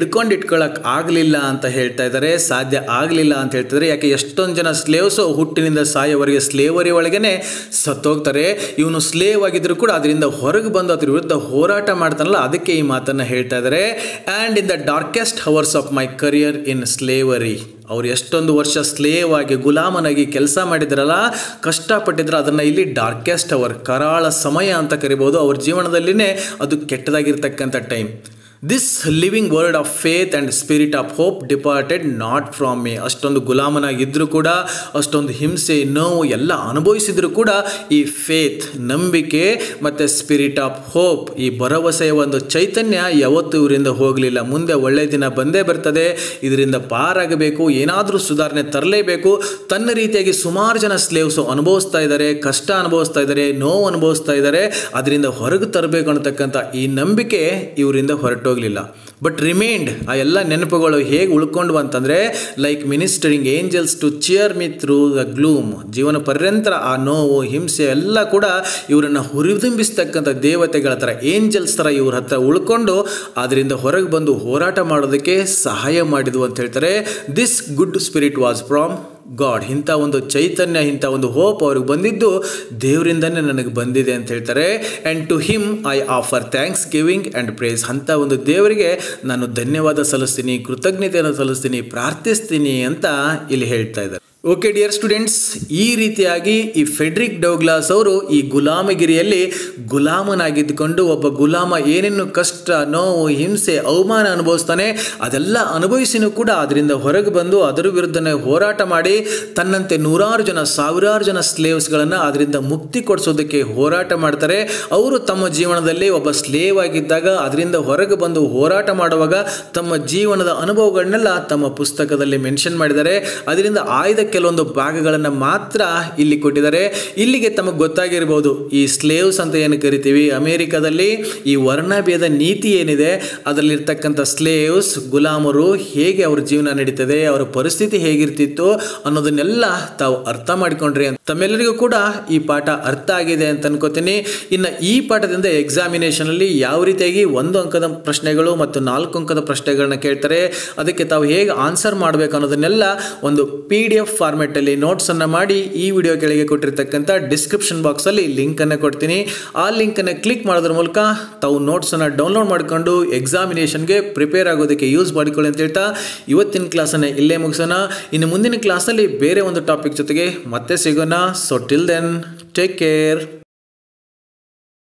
ಹಿಡ್ಕೊಂಡು ಇಟ್ಕೊಳ್ಳೋಕೆ ಆಗಲಿಲ್ಲ ಅಂತ ಹೇಳ್ತಾ ಇದ್ದಾರೆ ಸಾಧ್ಯ ಆಗಲಿಲ್ಲ ಅಂತ ಹೇಳ್ತಿದ್ದಾರೆ ಯಾಕೆ ಎಷ್ಟೊಂದು ಜನ ಸ್ಲೇವ್ಸು ಹುಟ್ಟಿನಿಂದ ಸಾಯೋವರೆಗೆ ಸ್ಲೇವರಿ ಒಳಗೇನೆ ಸತ್ತೋಗ್ತಾರೆ ಇವನು ಸ್ಲೇವ್ ಆಗಿದ್ರು ಕೂಡ ಅದರಿಂದ ಹೊರಗೆ ಬಂದು ಅದ್ರ ವಿರುದ್ಧ ಹೋರಾಟ ಮಾಡ್ತಾನಲ್ಲ ಅದಕ್ಕೆ ಈ ಮಾತನ್ನು ಹೇಳ್ತಾ ಇದ್ದಾರೆ and in the darkest hours of my career in slavery ಅವ್ರು ಎಷ್ಟೊಂದು ವರ್ಷ ಸ್ಲೇವ್ ಆಗಿ ಗುಲಾಮನಾಗಿ ಕೆಲಸ ಮಾಡಿದ್ರಲ್ಲ ಕಷ್ಟಪಟ್ಟಿದ್ರು ಅದನ್ನು ಇಲ್ಲಿ ಡಾರ್ಕೆಸ್ಟ್ ಅವರ್ ಕರಾಳ ಸಮಯ ಅಂತ ಕರಿಬೋದು ಅವ್ರ ಜೀವನದಲ್ಲಿನೇ ಅದು ಕೆಟ್ಟದಾಗಿರ್ತಕ್ಕಂಥ time this living word of faith and spirit of hope departed not from me ಅಷ್ಟೊಂದು ಗುಲಾಮನಾಗಿದ್ದರೂ ಕೂಡ ಅಷ್ಟೊಂದು ಹಿಂಸೆ ನೋವು ಎಲ್ಲ ಅನುಭವಿಸಿದ್ರು ಕೂಡ ಈ ಫೇತ್ ನಂಬಿಕೆ ಮತ್ತು ಸ್ಪಿರಿಟ್ ಆಫ್ ಹೋಪ್ ಈ ಭರವಸೆಯ ಒಂದು ಚೈತನ್ಯ ಯಾವತ್ತೂ ಇವರಿಂದ ಹೋಗಲಿಲ್ಲ ಮುಂದೆ ಒಳ್ಳೆಯ ದಿನ ಬಂದೇ ಬರ್ತದೆ ಇದರಿಂದ ಪಾರಾಗಬೇಕು ಏನಾದರೂ ಸುಧಾರಣೆ ತರಲೇಬೇಕು ತನ್ನ ರೀತಿಯಾಗಿ ಸುಮಾರು ಜನ ಸ್ಲೇವ್ಸು ಅನುಭವಿಸ್ತಾ ಇದ್ದಾರೆ ಕಷ್ಟ ಅನುಭವಿಸ್ತಾ ಇದ್ದಾರೆ ನೋವು ಅನುಭವಿಸ್ತಾ ಇದ್ದಾರೆ ಅದರಿಂದ ಹೊರಗೆ ತರಬೇಕು ಅನ್ನತಕ್ಕಂಥ ಈ ನಂಬಿಕೆ ಇವರಿಂದ ಹೊರಟೋಗಲಿಲ್ಲ ಬಟ್ ರಿಮೈಂಡ್ ಆ ಎಲ್ಲ ನೆನಪುಗಳು ಹೇಗೆ ಉಳ್ಕೊಂಡ್ವು ಅಂತಂದರೆ like ministering angels to cheer me through the gloom ಜೀವನ ಪರ್ಯಂತರ ಆ ನೋವು ಹಿಂಸೆ ಎಲ್ಲ ಕೂಡ ಇವರನ್ನು ಹುರಿದುಂಬಿಸ್ತಕ್ಕಂಥ ದೇವತೆಗಳ ಥರ ಏಂಜಲ್ಸ್ ಥರ ಇವ್ರ ಹತ್ರ ಉಳ್ಕೊಂಡು ಅದರಿಂದ ಹೊರಗೆ ಬಂದು ಹೋರಾಟ ಮಾಡೋದಕ್ಕೆ ಸಹಾಯ ಮಾಡಿದ್ವು ಅಂತ ಹೇಳ್ತಾರೆ this good spirit was from God ಇಂಥ ಒಂದು ಚೈತನ್ಯ ಇಂಥ ಒಂದು ಹೋಪ್ ಅವ್ರಿಗೆ ಬಂದಿದ್ದು ದೇವರಿಂದನೇ ನನಗೆ ಬಂದಿದೆ ಅಂತ ಹೇಳ್ತಾರೆ and to him I offer thanksgiving and praise ಅಂಥ ಒಂದು ದೇವರಿಗೆ ನಾನು ಧನ್ಯವಾದ ಸಲ್ಲಿಸ್ತೀನಿ ಕೃತಜ್ಞತೆಯನ್ನು ಸಲ್ಲಿಸ್ತೀನಿ ಪ್ರಾರ್ಥಿಸ್ತೀನಿ ಅಂತ ಇಲ್ಲಿ ಹೇಳ್ತಾ ಇದ್ದಾರೆ ಓಕೆ ಡಿಯರ್ ಸ್ಟೂಡೆಂಟ್ಸ್ ಈ ರೀತಿಯಾಗಿ ಈ ಫೆಡ್ರಿಕ್ ಡೌಗ್ಲಾಸ್ ಅವರು ಈ ಗುಲಾಮಗಿರಿಯಲ್ಲಿ ಗುಲಾಮನಾಗಿದ್ದುಕೊಂಡು ಒಬ್ಬ ಗುಲಾಮ ಏನೇನು ಕಷ್ಟ ನೋವು ಹಿಂಸೆ ಅವಮಾನ ಅನುಭವಿಸ್ತಾನೆ ಅದೆಲ್ಲ ಅನುಭವಿಸಿನೂ ಕೂಡ ಅದರಿಂದ ಹೊರಗೆ ಬಂದು ಅದರ ವಿರುದ್ಧನೇ ಹೋರಾಟ ಮಾಡಿ ತನ್ನಂತೆ ನೂರಾರು ಜನ ಸಾವಿರಾರು ಜನ ಸ್ಲೇವ್ಸ್ಗಳನ್ನು ಅದರಿಂದ ಮುಕ್ತಿ ಕೊಡಿಸೋದಕ್ಕೆ ಹೋರಾಟ ಮಾಡ್ತಾರೆ ಅವರು ತಮ್ಮ ಜೀವನದಲ್ಲಿ ಒಬ್ಬ ಸ್ಲೇವ್ ಆಗಿದ್ದಾಗ ಅದರಿಂದ ಹೊರಗೆ ಬಂದು ಹೋರಾಟ ಮಾಡುವಾಗ ತಮ್ಮ ಜೀವನದ ಅನುಭವಗಳನ್ನೆಲ್ಲ ತಮ್ಮ ಪುಸ್ತಕದಲ್ಲಿ ಮೆನ್ಷನ್ ಮಾಡಿದ್ದಾರೆ ಅದರಿಂದ ಆಯ್ದ ಕೆಲವೊಂದು ಭಾಗಗಳನ್ನು ಮಾತ್ರ ಇಲ್ಲಿ ಕೊಟ್ಟಿದ್ದಾರೆ ಇಲ್ಲಿಗೆ ತಮಗೆ ಗೊತ್ತಾಗಿರ್ಬೋದು ಈ ಸ್ಲೇವ್ಸ್ ಅಂತ ಏನು ಕರಿತೀವಿ ಅಮೇರಿಕಾದಲ್ಲಿ ಈ ವರ್ಣಭೇದ ನೀತಿ ಏನಿದೆ ಅದರಲ್ಲಿರ್ತಕ್ಕಂಥ ಸ್ಲೇವ್ಸ್ ಗುಲಾಮರು ಹೇಗೆ ಅವ್ರ ಜೀವನ ನಡೀತದೆ ಅವರ ಪರಿಸ್ಥಿತಿ ಹೇಗಿರ್ತಿತ್ತು ಅನ್ನೋದನ್ನೆಲ್ಲ ತಾವು ಅರ್ಥ ಮಾಡಿಕೊಂಡ್ರಿ ಅಂತ ತಮ್ಮೆಲ್ಲರಿಗೂ ಕೂಡ ಈ ಪಾಠ ಅರ್ಥ ಆಗಿದೆ ಅಂತ ಅನ್ಕೋತೀನಿ ಇನ್ನು ಈ ಪಾಠದಿಂದ ಎಕ್ಸಾಮಿನೇಷನ್ ಅಲ್ಲಿ ಯಾವ ರೀತಿಯಾಗಿ ಒಂದು ಅಂಕದ ಪ್ರಶ್ನೆಗಳು ಮತ್ತು ನಾಲ್ಕು ಅಂಕದ ಪ್ರಶ್ನೆಗಳನ್ನ ಕೇಳ್ತಾರೆ ಅದಕ್ಕೆ ತಾವು ಹೇಗೆ ಆನ್ಸರ್ ಮಾಡಬೇಕು ಅನ್ನೋದನ್ನೆಲ್ಲ ಒಂದು ಪಿ ಡಿ ಎಫ್ ಫಾರ್ಮೆಟಲ್ಲಿ ನೋಟ್ಸನ್ನು ಮಾಡಿ ಈ ವಿಡಿಯೋ ಕೆಳಗೆ ಕೊಟ್ಟಿರ್ತಕ್ಕಂಥ ಡಿಸ್ಕ್ರಿಪ್ಷನ್ ಬಾಕ್ಸಲ್ಲಿ ಲಿಂಕನ್ನು ಕೊಡ್ತೀನಿ ಆ ಲಿಂಕನ್ನು ಕ್ಲಿಕ್ ಮಾಡೋದ್ರ ಮೂಲಕ ತಾವು ನೋಟ್ಸನ್ನು ಡೌನ್ಲೋಡ್ ಮಾಡಿಕೊಂಡು ಎಕ್ಸಾಮಿನೇಷನ್ಗೆ ಪ್ರಿಪೇರ್ ಆಗೋದಕ್ಕೆ ಯೂಸ್ ಮಾಡಿಕೊಳ್ಳಿ ಅಂತ ಹೇಳ್ತಾ ಇವತ್ತಿನ ಕ್ಲಾಸನ್ನು ಇಲ್ಲೇ ಮುಗಿಸೋಣ ಇನ್ನು ಮುಂದಿನ ಕ್ಲಾಸಲ್ಲಿ ಬೇರೆ ಒಂದು ಟಾಪಿಕ್ ಜೊತೆಗೆ ಮತ್ತೆ ಸಿಗೋಣ so till then take care